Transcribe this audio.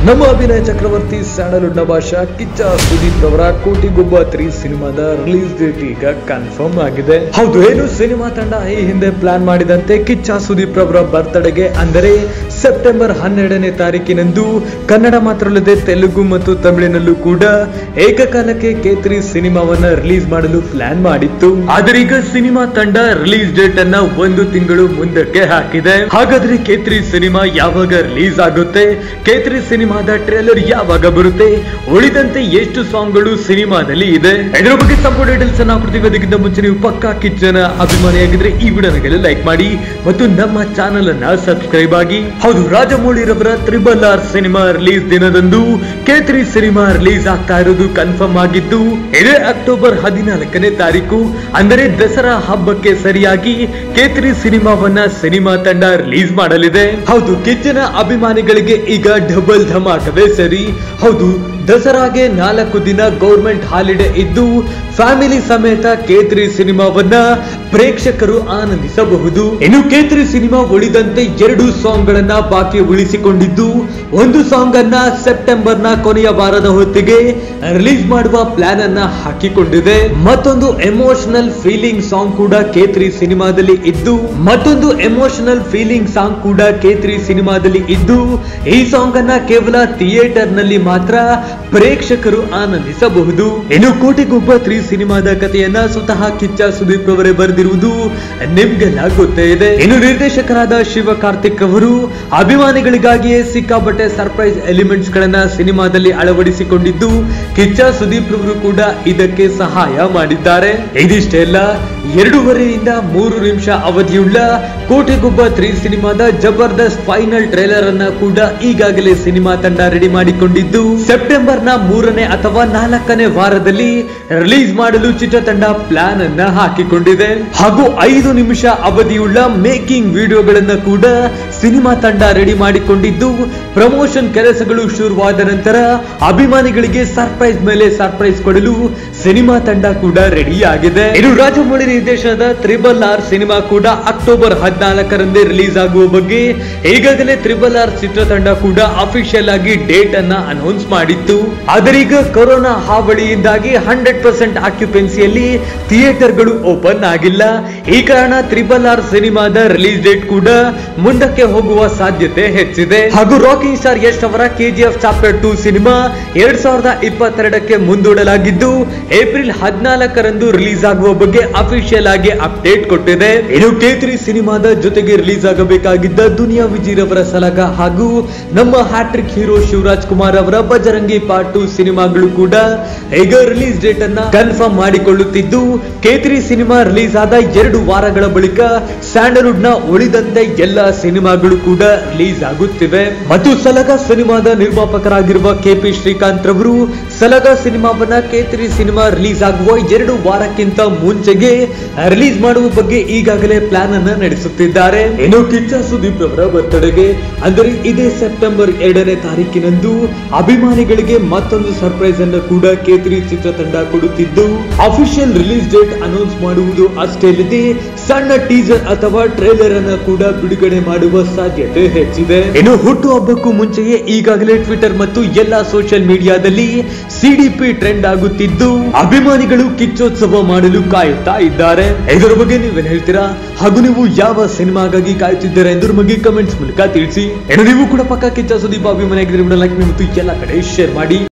ನಮ್ಮ ಅಭಿನಯ ಚಕ್ರವರ್ತಿ ಸ್ಯಾಂಡಲ್ವುಡ್ ನ ಭಾಷಾ ಕಿಚ್ಚ ಸುದೀಪ್ ಅವರ ಕೋಟಿಗೊಬ್ಬ ತ್ರೀ ಸಿನಿಮಾದ ರಿಲೀಸ್ ಡೇಟ್ ಈಗ ಕನ್ಫರ್ಮ್ ಆಗಿದೆ ಹೌದು ಏನು ಸಿನಿಮಾ ತಂಡ ಈ ಹಿಂದೆ ಪ್ಲಾನ್ ಮಾಡಿದಂತೆ ಕಿಚ್ಚ ಸುದೀಪ್ ರವರ ಬರ್ತ್ಡೇಗೆ ಅಂದರೆ ಸೆಪ್ಟೆಂಬರ್ ಹನ್ನೆರಡನೇ ತಾರೀಕಿನಂದು ಕನ್ನಡ ಮಾತ್ರ ಅಲ್ಲದೆ ತೆಲುಗು ಮತ್ತು ತಮಿಳಿನಲ್ಲೂ ಕೂಡ ಏಕಕಾಲಕ್ಕೆ ಕೇತ್ರಿ ಸಿನಿಮಾವನ್ನ ರಿಲೀಸ್ ಮಾಡಲು ಪ್ಲಾನ್ ಮಾಡಿತ್ತು ಆದರೆ ಈಗ ಸಿನಿಮಾ ತಂಡ ರಿಲೀಸ್ ಡೇಟ್ ಅನ್ನ ಒಂದು ತಿಂಗಳು ಮುಂದಕ್ಕೆ ಹಾಕಿದೆ ಹಾಗಾದ್ರೆ ಕೇತ್ರಿ ಸಿನಿಮಾ ಯಾವಾಗ ರಿಲೀಸ್ ಆಗುತ್ತೆ ಕೇತ್ರಿ ಸಿನಿಮಾದ ಟ್ರೇಲರ್ ಯಾವಾಗ ಬರುತ್ತೆ ಉಳಿದಂತೆ ಎಷ್ಟು ಸಾಂಗ್ಗಳು ಸಿನಿಮಾದಲ್ಲಿ ಇದೆ ಇದರ ಬಗ್ಗೆ ಸಂಪೂರ್ಣ ಡೀಟೇಲ್ಸ್ ಅನ್ನ ಕೊಡ್ತೀವಿ ಅದಕ್ಕಿಂತ ಮುಂಚೆ ನೀವು ಪಕ್ಕಾ ಕಿಚ್ಚನ ಅಭಿಮಾನಿಯಾಗಿದ್ರೆ ಈ ವಿಡಿಯೋನ ಲೈಕ್ ಮಾಡಿ ಮತ್ತು ನಮ್ಮ ಚಾನೆಲ್ ಅನ್ನ ಸಬ್ಸ್ಕ್ರೈಬ್ ಆಗಿ ಹೌದು ರಾಜಮೌಳಿ ರವರ ತ್ರಿಬಲ್ ಆರ್ ಸಿನಿಮಾ ರಿಲೀಸ್ ದಿನದಂದು ಕೇತ್ರಿ ಸಿನಿಮಾ ರಿಲೀಸ್ ಆಗ್ತಾ ಇರೋದು ಕನ್ಫರ್ಮ್ ಆಗಿದ್ದು ಇದೇ ಅಕ್ಟೋಬರ್ ಹದಿನಾಲ್ಕನೇ ತಾರೀಕು ಅಂದರೆ ದಸರಾ ಹಬ್ಬಕ್ಕೆ ಸರಿಯಾಗಿ ಕೇತ್ರಿ ಸಿನಿಮಾವನ್ನ ಸಿನಿಮಾ ತಂಡ ರಿಲೀಸ್ ಮಾಡಲಿದೆ ಹೌದು ಕಿಚ್ಚನ ಅಭಿಮಾನಿಗಳಿಗೆ ಈಗ ಡಬಲ್ ಧಮಾಕವೇ ಸರಿ ಹೌದು ದಸರಾಗೆ ನಾಲ್ಕು ದಿನ ಗೌರ್ಮೆಂಟ್ ಹಾಲಿಡೇ ಇದ್ದು ಫ್ಯಾಮಿಲಿ ಸಮೇತ ಕೇತ್ರಿ ಸಿನಿಮಾವನ್ನ ಪ್ರೇಕ್ಷಕರು ಆನಂದಿಸಬಹುದು ಇನ್ನು ಕೇತ್ರಿ ಸಿನಿಮಾ ಉಳಿದಂತೆ ಎರಡು ಸಾಂಗ್ ಗಳನ್ನ ಬಾಕಿ ಉಳಿಸಿಕೊಂಡಿದ್ದು ಒಂದು ಸಾಂಗ್ ಅನ್ನ ಸೆಪ್ಟೆಂಬರ್ ನ ಕೊನೆಯ ವಾರದ ಹೊತ್ತಿಗೆ ರಿಲೀಸ್ ಮಾಡುವ ಪ್ಲಾನ್ ಅನ್ನ ಹಾಕಿಕೊಂಡಿದೆ ಮತ್ತೊಂದು ಎಮೋಷನಲ್ ಫೀಲಿಂಗ್ ಸಾಂಗ್ ಕೂಡ ಕೇತ್ರಿ ಸಿನಿಮಾದಲ್ಲಿ ಇದ್ದು ಮತ್ತೊಂದು ಎಮೋಷನಲ್ ಫೀಲಿಂಗ್ ಸಾಂಗ್ ಕೂಡ ಕೇತ್ರಿ ಸಿನಿಮಾದಲ್ಲಿ ಇದ್ದು ಈ ಸಾಂಗ್ ಅನ್ನ ಕೇವಲ ಥಿಯೇಟರ್ ನಲ್ಲಿ ಮಾತ್ರ ಪ್ರೇಕ್ಷಕರು ಆನಂದಿಸಬಹುದು ಇನ್ನು ಕೋಟಿಗೊಬ್ಬ ತ್ರೀ ಸಿನಿಮಾದ ಕಥೆಯನ್ನ ಸ್ವತಃ ಕಿಚ್ಚ ಸುದೀಪ್ ಅವರೇ ಬರೆದಿರುವುದು ನಿಮ್ಗೆಲ್ಲ ಗೊತ್ತೇ ಇದೆ ಇನ್ನು ನಿರ್ದೇಶಕರಾದ ಶಿವ ಕಾರ್ತಿಕ್ ಅವರು ಅಭಿಮಾನಿಗಳಿಗಾಗಿಯೇ ಸಿಕ್ಕಾಪಟ್ಟೆ ಸರ್ಪ್ರೈಸ್ ಎಲಿಮೆಂಟ್ಸ್ ಗಳನ್ನ ಸಿನಿಮಾದಲ್ಲಿ ಅಳವಡಿಸಿಕೊಂಡಿದ್ದು ಕಿಚ್ಚ ಸುದೀಪ್ ರವರು ಕೂಡ ಇದಕ್ಕೆ ಸಹಾಯ ಮಾಡಿದ್ದಾರೆ ಇದಿಷ್ಟೇ ಅಲ್ಲ ಎರಡೂವರೆಯಿಂದ ಮೂರು ನಿಮಿಷ ಅವಧಿಯುಳ್ಳ ಕೋಟೆಗೊಬ್ಬ ತ್ರೀ ಸಿನಿಮಾದ ಜಬರ್ದಸ್ತ್ ಫೈನಲ್ ಟ್ರೇಲರ್ ಅನ್ನ ಕೂಡ ಈಗಾಗಲೇ ಸಿನಿಮಾ ತಂಡ ರೆಡಿ ಮಾಡಿಕೊಂಡಿದ್ದು ಸೆಪ್ಟೆಂಬರ್ ನ ಮೂರನೇ ಅಥವಾ ನಾಲ್ಕನೇ ವಾರದಲ್ಲಿ ರಿಲೀಸ್ ಮಾಡಲು ಚಿತ್ರತಂಡ ಪ್ಲಾನ್ ಅನ್ನ ಹಾಕಿಕೊಂಡಿದೆ ಹಾಗೂ ಐದು ನಿಮಿಷ ಅವಧಿಯುಳ್ಳ ಮೇಕಿಂಗ್ ವಿಡಿಯೋಗಳನ್ನ ಕೂಡ ಸಿನಿಮಾ ತಂಡ ರೆಡಿ ಮಾಡಿಕೊಂಡಿದ್ದು ಪ್ರಮೋಷನ್ ಕೆಲಸಗಳು ಶುರುವಾದ ನಂತರ ಅಭಿಮಾನಿಗಳಿಗೆ ಸರ್ಪ್ರೈಸ್ ಮೇಲೆ ಸರ್ಪ್ರೈಸ್ ಕೊಡಲು ಸಿನಿಮಾ ತಂಡ ಕೂಡ ರೆಡಿ ಆಗಿದೆ ಇನ್ನು ರಾಜಮೌಳಿ ನಿರ್ದೇಶನದ ತ್ರಿಬಲ್ ಆರ್ ಸಿನಿಮಾ ಕೂಡ ಅಕ್ಟೋಬರ್ ಹದಿನಾಲ್ಕರಂದೇ ರಿಲೀಸ್ ಆಗುವ ಬಗ್ಗೆ ಈಗಾಗಲೇ ತ್ರಿಬಲ್ ಆರ್ ಚಿತ್ರತಂಡ ಕೂಡ ಅಫಿಷಿಯಲ್ ಆಗಿ ಡೇಟ್ ಅನ್ನ ಅನೌನ್ಸ್ ಮಾಡಿತ್ತು ಆದರೆ ಈಗ ಕೊರೋನಾ ಹಾವಳಿಯಿಂದಾಗಿ ಹಂಡ್ರೆಡ್ ಪರ್ಸೆಂಟ್ ಆಕ್ಯುಪೆನ್ಸಿಯಲ್ಲಿ ಥಿಯೇಟರ್ಗಳು ಓಪನ್ ಆಗಿಲ್ಲ ಈ ಕಾರಣ ತ್ರಿಬಲ್ ಆರ್ ಸಿನಿಮಾದ ರಿಲೀಸ್ ಡೇಟ್ ಕೂಡ ಮುಂದಕ್ಕೆ ಹೋಗುವ ಸಾಧ್ಯತೆ ಹೆಚ್ಚಿದೆ ಹಾಗೂ ರಾಕಿಂಗ್ ಸ್ಟಾರ್ ಯಶ್ ಅವರ ಕೆಜಿಎಫ್ ಚಾಪ್ಟರ್ ಟೂ ಸಿನಿಮಾ ಎರಡ್ ಸಾವಿರದ ಇಪ್ಪತ್ತೆರಡಕ್ಕೆ ಮುಂದೂಡಲಾಗಿದ್ದು ಏಪ್ರಿಲ್ ಹದಿನಾಲ್ಕರಂದು ರಿಲೀಸ್ ಆಗುವ ಬಗ್ಗೆ ಅಫಿಷಿಯಲ್ ಆಗಿ ಅಪ್ಡೇಟ್ ಕೊಟ್ಟಿದೆ ಇನ್ನು ಕೇತ್ರಿ ಸಿನಿಮಾದ ಜೊತೆಗೆ ರಿಲೀಸ್ ಆಗಬೇಕಾಗಿದ್ದ ದುನಿಯಾ ವಿಜಯ್ ರವರ ಸಲಗ ಹಾಗೂ ನಮ್ಮ ಹ್ಯಾಟ್ರಿಕ್ ಹೀರೋ ಶಿವರಾಜ್ ಕುಮಾರ್ ಅವರ ಬಜರಂಗಿ ಪಾರ್ಟ್ ಟು ಸಿನಿಮಾಗಳು ಕೂಡ ಈಗ ರಿಲೀಸ್ ಡೇಟ್ ಅನ್ನ ಕನ್ಫರ್ಮ್ ಮಾಡಿಕೊಳ್ಳುತ್ತಿದ್ದು ಕೇತ್ರಿ ಸಿನಿಮಾ ರಿಲೀಸ್ ಆದ ಎರಡು ವಾರಗಳ ಬಳಿಕ ಸ್ಯಾಂಡಲ್ವುಡ್ ನ ಉಳಿದಂತೆ ಎಲ್ಲ ಸಿನಿಮಾಗಳು ಕೂಡ ರಿಲೀಸ್ ಆಗುತ್ತಿವೆ ಮತ್ತು ಸಲಗ ಸಿನಿಮಾದ ನಿರ್ಮಾಪಕರಾಗಿರುವ ಕೆಪಿ ಶ್ರೀಕಾಂತ್ ರವರು ಸಲಗ ಸಿನಿಮಾವನ್ನ ಕೇತ್ರಿ ಸಿನಿಮಾ ರಿಲೀಸ್ ಆಗುವ ಎರಡು ವಾರಕ್ಕಿಂತ ಮುಂಚೆಗೆ ರಿಲೀಸ್ ಮಾಡುವ ಬಗ್ಗೆ ಈಗಾಗಲೇ ಪ್ಲಾನ್ ಅನ್ನ ನಡೆಸುತ್ತಿದ್ದಾರೆ ಇನ್ನು ಕಿಚ್ಚ ಸುದೀಪ್ ರವರ ಬರ್ತಡೆಗೆ ಅಂದರೆ ಇದೇ ಸೆಪ್ಟೆಂಬರ್ ಎರಡನೇ ತಾರೀಕಿನಂದು ಅಭಿಮಾನಿಗಳಿಗೆ ಮತ್ತೊಂದು ಸರ್ಪ್ರೈಸ್ ಅನ್ನು ಕೂಡ ಕೇತ್ರಿ ಚಿತ್ರತಂಡ ಕೊಡುತ್ತಿದ್ದು ಅಫಿಷಿಯಲ್ ರಿಲೀಸ್ ಡೇಟ್ ಅನೌನ್ಸ್ ಮಾಡುವುದು ಅಷ್ಟೇ ಅಲ್ಲದೆ ಸಣ್ಣ ಟೀಸರ್ ಅಥವಾ ಟ್ರೇಲರ್ ಅನ್ನ ಕೂಡ ಬಿಡುಗಡೆ ಮಾಡುವ ಸಾಧ್ಯತೆ ಹೆಚ್ಚಿದೆ ಇನ್ನು ಹುಟ್ಟು ಹಬ್ಬಕ್ಕೂ ಮುಂಚೆಯೇ ಈಗಾಗಲೇ ಟ್ವಿಟರ್ ಮತ್ತು ಎಲ್ಲಾ ಸೋಷಿಯಲ್ ಮೀಡಿಯಾದಲ್ಲಿ ಸಿಡಿಪಿ ಟ್ರೆಂಡ್ ಆಗುತ್ತಿದ್ದು ಅಭಿಮಾನಿಗಳು ಕಿಚ್ಚೋತ್ಸವ ಮಾಡಲು ಕಾಯುತ್ತಾ ಇದ್ದಾರೆ ಇದರ ಬಗ್ಗೆ ನೀವೇನ್ ಹೇಳ್ತೀರಾ ಹಾಗೂ ನೀವು ಯಾವ ಸಿನಿಮಾಗಾಗಿ ಕಾಯುತ್ತಿದ್ದೀರಾ ಎಂದು ನಮಗೆ ಕಮೆಂಟ್ಸ್ ಮೂಲಕ ತಿಳಿಸಿ ಇನ್ನು ನೀವು ಕೂಡ ಪಕ್ಕ ಕಿಚ್ಚ ಸುದೀಪ್ ಅಭಿಮಾನಿ ಆಗಿದ್ರೆ ಲೈಕ್ ಮತ್ತು ಎಲ್ಲ ಕಡೆ ಶೇರ್ ಮಾಡಿ